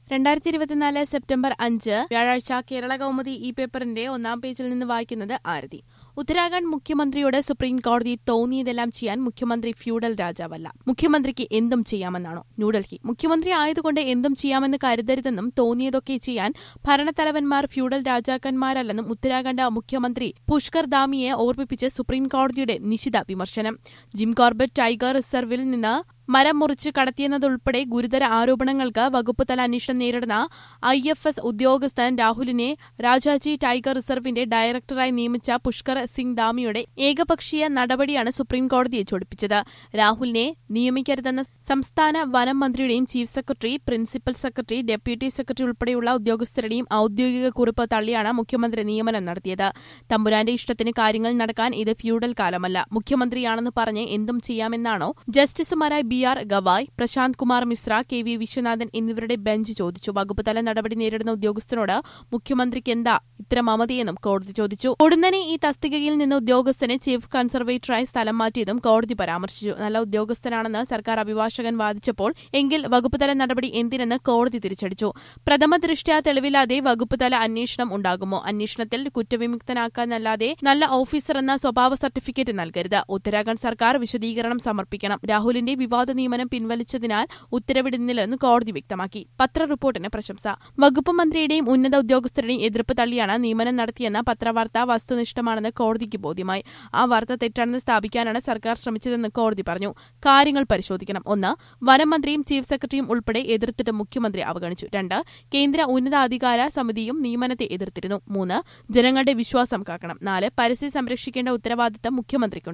രണ്ടായിരത്തി ഇരുപത്തിനാല് സെപ്റ്റംബർ അഞ്ച് വ്യാഴാഴ്ച കേരള കൗമുദി ഈ പേപ്പറിന്റെ ഒന്നാം പേജിൽ നിന്ന് വായിക്കുന്നത് ആരതി ഉത്തരാഖണ്ഡ് മുഖ്യമന്ത്രിയോട് സുപ്രീം കോടതി തോന്നിയതെല്ലാം ചെയ്യാൻ മുഖ്യമന്ത്രി ഫ്യൂഡൽ രാജാവല്ല മുഖ്യമന്ത്രിക്ക് എന്തും ചെയ്യാമെന്നാണോ ന്യൂഡൽഹി മുഖ്യമന്ത്രി ആയതുകൊണ്ട് എന്തും ചെയ്യാമെന്ന് കരുതരുതെന്നും തോന്നിയതൊക്കെ ചെയ്യാൻ ഭരണത്തലവന്മാർ ഫ്യൂഡൽ രാജാക്കന്മാരല്ലെന്നും ഉത്തരാഖണ്ഡ് മുഖ്യമന്ത്രി പുഷ്കർ ദാമിയെ ഓർമ്മിപ്പിച്ച് സുപ്രീം കോടതിയുടെ നിശിത വിമർശനം ജിം കോർബറ്റ് ടൈഗർ റിസർവിൽ നിന്ന് മരം മുറിച്ച് കടത്തിയെന്നതുൾപ്പെടെ ഗുരുതര ആരോപണങ്ങൾക്ക് വകുപ്പ് തല അന്വേഷണം നേരിടുന്ന ഐ എഫ് എസ് ഉദ്യോഗസ്ഥൻ രാഹുലിനെ രാജാജി ടൈഗർ റിസർവിന്റെ ഡയറക്ടറായി നിയമിച്ച പുഷ്കർ സിംഗ് ദാമിയുടെ ഏകപക്ഷീയ നടപടിയാണ് സുപ്രീം കോടതിയെ ചൊടിപ്പിച്ചത് രാഹുലിനെ നിയമിക്കരുതെന്ന സംസ്ഥാന വനം മന്ത്രിയുടെയും chief secretary principal secretary deputy secretary ഉൾപ്പെടെയുള്ള ഉദ്യോഗസ്ഥരുടെയും ഔദ്യോഗിക കുറിപ്പ് തള്ളിയാണ് മുഖ്യമന്ത്രി നിയമനം നടത്തിയത് തമ്പുരാന്റെ ഇഷ്ടത്തിന് കാര്യങ്ങൾ നടക്കാൻ ഇത് ഫ്യൂഡൽ കാലമല്ല മുഖ്യമന്ത്രിയാണെന്ന് പറഞ്ഞ് എന്തും ചെയ്യാമെന്നാണോ ജസ്റ്റിസുമാരായ B R Gavai Prashant Kumar Mishra K V Viswanathan എന്നിവരുടെ ബെഞ്ച് ചോദിച്ചു വകുപ്പ് തല നടപടി നേരിടുന്ന ഉദ്യോഗസ്ഥനോട് മുഖ്യമന്ത്രിക്ക് എന്താ ഇത്ര മമതയെന്നും കോടതി ചോദിച്ചു ഉടനെ ഈ തസ്തികയിൽ നിന്ന് ഉദ്യോഗസ്ഥനെ ചീഫ് കൺസർവേറ്ററായി സ്ഥലം മാറ്റിയതും കോടതി പരാമർശിച്ചു നല്ല ഉദ്യോഗസ്ഥനാണെന്ന് സർക്കാർ അഭിഭാഷകൻ വാദിച്ചപ്പോൾ എങ്കിൽ വകുപ്പ് തല നടപടി എന്തിനെന്ന് കോടതി തിരിച്ചടിച്ചു പ്രഥമ ദൃഷ്ട്യാ തെളിവില്ലാതെ വകുപ്പ് തല അന്വേഷണം ഉണ്ടാകുമോ അന്വേഷണത്തിൽ കുറ്റവിമുക്തനാക്കാനല്ലാതെ നല്ല ഓഫീസർ എന്ന സ്വഭാവ സർട്ടിഫിക്കറ്റ് നൽകരുത് ഉത്തരാഖണ്ഡ് സർക്കാർ വിശദീകരണം സമർപ്പിക്കണം രാഹുലിന്റെ വിവാദ നിയമനം പിൻവലിച്ചതിനാൽ ഉത്തരവിടുന്നില്ലെന്ന് കോടതി വ്യക്തമാക്കി പത്ര റിപ്പോർട്ടിന് പ്രശംസ വകുപ്പ് മന്ത്രിയുടെയും ഉന്നത ഉദ്യോഗസ്ഥരുടെയും എതിർപ്പ് തള്ളിയാണ് നിയമനം നടത്തിയെന്ന പത്രവാർത്ത വസ്തുനിഷ്ഠമാണെന്ന് കോടതിക്ക് ബോധ്യമായി ആ വാർത്ത തെറ്റാണെന്ന് സ്ഥാപിക്കാനാണ് സർക്കാർ ശ്രമിച്ചതെന്ന് കോടതി പറഞ്ഞു കാര്യങ്ങൾ പരിശോധിക്കണം ഒന്ന് വനം മന്ത്രിയും ചീഫ് സെക്രട്ടറിയും ഉൾപ്പെടെ എതിർത്തിട്ട് മുഖ്യമന്ത്രി അവഗണിച്ചു രണ്ട് കേന്ദ്ര ഉന്നതാധികാര സമിതിയും നിയമനത്തെ എതിർത്തിരുന്നു മൂന്ന് ജനങ്ങളുടെ വിശ്വാസം കാക്കണം നാല് പരിസ്ഥിതി സംരക്ഷിക്കേണ്ട ഉത്തരവാദിത്തം മുഖ്യമന്ത്രിക്കുണ്ട്